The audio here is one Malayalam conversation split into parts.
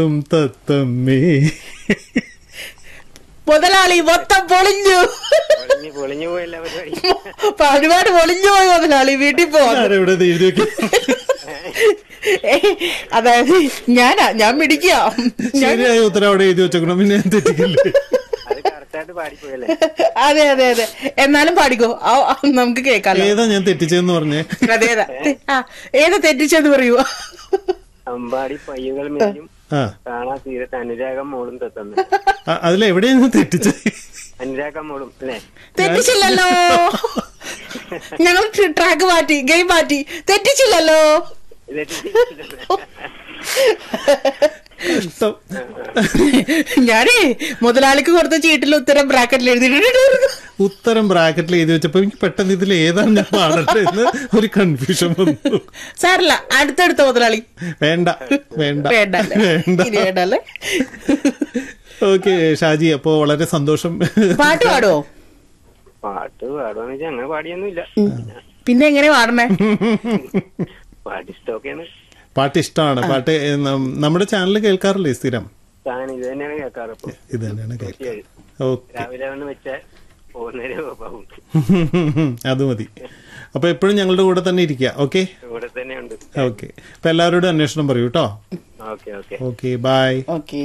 ഉം തത്തമ്മേ മുതലാളി മൊത്തം പൊളിഞ്ഞു പൊളിഞ്ഞു പൊളിഞ്ഞു പോയല്ല പരിപാടി പരിപാടി പൊളിഞ്ഞു പോയി മുതലാളി വീട്ടിൽ പോവാ ആരെവിടെ ഇത് എഴുതി വെക്കും അതായത് ഞാനാ ഞാൻ പിടിക്കുക ഞാൻ ശരിയായ ഉത്തരം അവിടെ എഴുതി വെച്ചേക്കണം പിന്നെ ഞാൻ തെറ്റിക്കില്ലേ അത് കറക്റ്റായിട്ട് പാടിപ്പോയല്ലേ അതെ അതെ അതെ എന്നാലും പാടിക്കോ ആ, ആ, നമുക്ക് കേൾക്കാലോ ഏതാ ഞാൻ തെറ്റിച്ചതെന്ന് പറഞ്ഞേ അതെ അതെ ആ ഏതാ തെറ്റിച്ചെന്ന് പറയൂ അമ്പാടി പയ്യുകൾ മേലും ആ കാണാ തീരത്ത് അനുരാഗം മോളും തത്തന്ന് അ- അതിലെവിടെയാ ഞാൻ തെറ്റിച്ചത് അനുരാഗം മോളും അല്ലേ തെറ്റിച്ചില്ലല്ലോ ഞങ്ങൾ ട്രാക്ക് മാറ്റി ഗെയിം മാറ്റി തെറ്റിച്ചില്ലല്ലോ കഷ്ടം ഞാനേ മുതലാളിക്ക് കൊടുത്ത ചീട്ടിൽ ഉത്തരം ബ്രാക്കറ്റിൽ എഴുതിയിട്ടുണ്ട് ഉത്തരം ബ്രാക്കറ്റിൽ എഴുതി വെച്ചപ്പോ എനിക്ക് പെട്ടെന്ന് ഇതിൽ ഏതാണ് ഞാൻ പാടട്ടെ എന്ന് ഒരു കൺഫ്യൂഷൻ വന്നു സാറില്ല അടുത്തടുത്ത മുതലാളി വേണ്ട വേണ്ട വേണ്ടല്ലേ വേണ്ട ഇനി വേണ്ടല്ലേ ഓക്കെ ഷാജി അപ്പോ വളരെ സന്തോഷം പാട്ട് പാടുവോ പാട്ട് പാടുവാന്ന് വെച്ചാൽ അങ്ങനെ പാടിയൊന്നുമില്ല പിന്നെ എങ്ങനെ പാടണേ പാട്ട് ഇഷ്ടമൊക്കെയാണ് പാട്ട് ഇഷ്ടമാണ് പാട്ട് ഏ, നം- നമ്മുടെ ചാനൽ കേൾക്കാറില്ലേ സ്ഥിരം താൻ ഇത് തന്നെയാണ് കേൾക്കാറ് ഇപ്പൊ ഇത് തന്നെയാണ് കേൾക്കുക തീർച്ചയായും ഓക്കെ രാവിലെ വന്ന് വെച്ച പോകുന്നേരെ പോകും അത് മതി അപ്പൊ എപ്പോഴും ഞങ്ങളുടെ കൂടെ തന്നെ ഇരിക്കുക ഓക്കെ ഇവിടെ തന്നെയുണ്ട് ഓക്കെ അപ്പൊ എല്ലാവരോടും അന്വേഷണം പറയൂ കേട്ടോ okay okay okay bye okay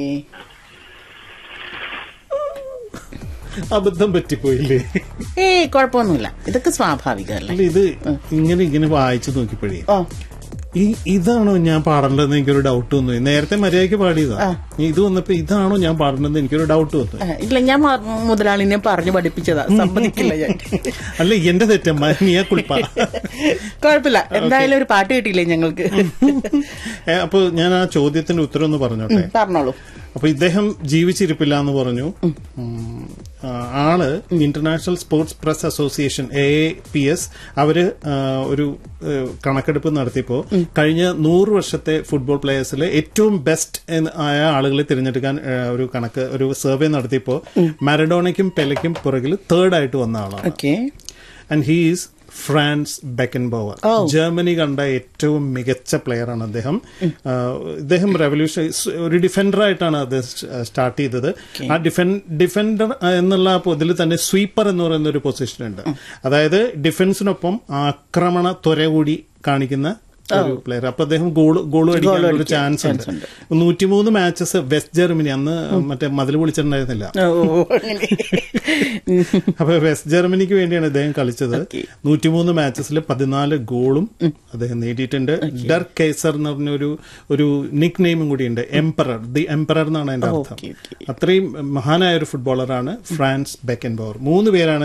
അബദ്ധം പറ്റിപ്പോയില്ലേ ഏയ് കുഴപ്പമൊന്നുമില്ല ഇതൊക്കെ സ്വാഭാവികമല്ലേ അല്ല ഇത് ഇങ്ങനെ ഇങ്ങനെ വായിച്ചു നോക്കിപ്പോഴേ ഓ ഈ ഇതാണോ ഞാൻ പാടേണ്ടതെന്ന് എനിക്കൊരു ഡൗട്ട് വന്നു നേരത്തെ മര്യാദയ്ക്ക് പാടിയതാ ഇത് വന്നപ്പോ ഇതാണോ ഞാൻ പാടേണ്ടതെന്ന് എനിക്കൊരു ഡൗട്ട് വന്നു ആ, ഇല്ല ഞാൻ മ- മുതലാളിനെ പറഞ്ഞു പഠിപ്പിച്ചതാ സമ്മതിക്കില്ല ഞാൻ അല്ല എന്റെ തെറ്റമ്മ നീയാ കുളിപ്പ കുഴപ്പമില്ല എന്തായാലും ഒരു പാട്ട് കിട്ടിയില്ലേ ഞങ്ങൾക്ക് അപ്പൊ ഞാൻ ആ ചോദ്യത്തിന്റെ ഉത്തരം ഒന്ന് പറഞ്ഞോട്ടെ പറഞ്ഞോളൂ അപ്പൊ ഇദ്ദേഹം ജീവിച്ചിരിപ്പില്ല എന്ന് പറഞ്ഞു ഉം, ആ, ആള് international sports press association A P S അവര് ആ, ഒരു ഏ, കണക്കെടുപ്പ് നടത്തിയപ്പോ കഴിഞ്ഞ നൂറ് വർഷത്തെ ഫുട്ബോൾ പ്ലേയേഴ്സിൽ ഏറ്റവും ബെസ്റ്റ് ആയ ആളുകളെ തിരഞ്ഞെടുക്കാൻ ഏ, ഒരു കണക്ക് ഒരു സർവേ നടത്തിയപ്പോ മാരഡോണയ്ക്കും പെലയ്ക്കും പുറകിൽ തേർഡ് ആയിട്ട് വന്ന ആളാണ് okay and he's Franz Beckenbauer Oh. Germany കണ്ട ഏറ്റവും മികച്ച പ്ലെയർ ആണ് അദ്ദേഹം ആ, ഇദ്ദേഹം റെവല്യൂഷൻ ഒരു ഡിഫൻഡർ ആയിട്ടാണ് അത് സ്റ്റാർട്ട് ചെയ്തത് ആ ഡിഫൻ ഡിഫൻഡർ എന്നുള്ള ആ ഇതിൽ തന്നെ സ്വീപ്പർ എന്ന് പറയുന്ന ഒരു പൊസിഷൻ ഉണ്ട് അതായത് ഡിഫൻസിനൊപ്പം ആക്രമണ ത്വര കൂടി കാണിക്കുന്ന ഒരു പ്ലെയർ അപ്പൊ അദ്ദേഹം ഗോൾ ഗോൾ അടിക്കാൻ ഒരു ചാൻസ് ഉണ്ട് നൂറ്റിമൂന്ന് മാച്ചസ് വെസ്റ്റ് ജർമ്മനി അന്ന് മറ്റേ മതിൽ പൊളിച്ചിട്ടുണ്ടായിരുന്നില്ല ഓ അങ്ങനെ അപ്പൊ വെസ്റ്റ് ജർമ്മനിക്ക് വേണ്ടിയാണ് ഇദ്ദേഹം കളിച്ചത് നൂറ്റിമൂന്ന് മാച്ചസിൽ പതിനാല് ഗോളും അദ്ദേഹം നേടിയിട്ടുണ്ട് ഡർ കേസർ എന്ന് പറഞ്ഞ ഒരു ഒരു നിക് നെയിമും കൂടിയുണ്ട് എംപറർ ദി എംപറർ എന്നാണ് അതിന്റെ അർത്ഥം ഓക്കെ, ഓക്കെ. അത്രയും മഹാനായ ഒരു ഫുട്ബോളറാണ് ഫ്രാൻസ് ബെക്കൻ ബോർ മൂന്ന് പേരാണ്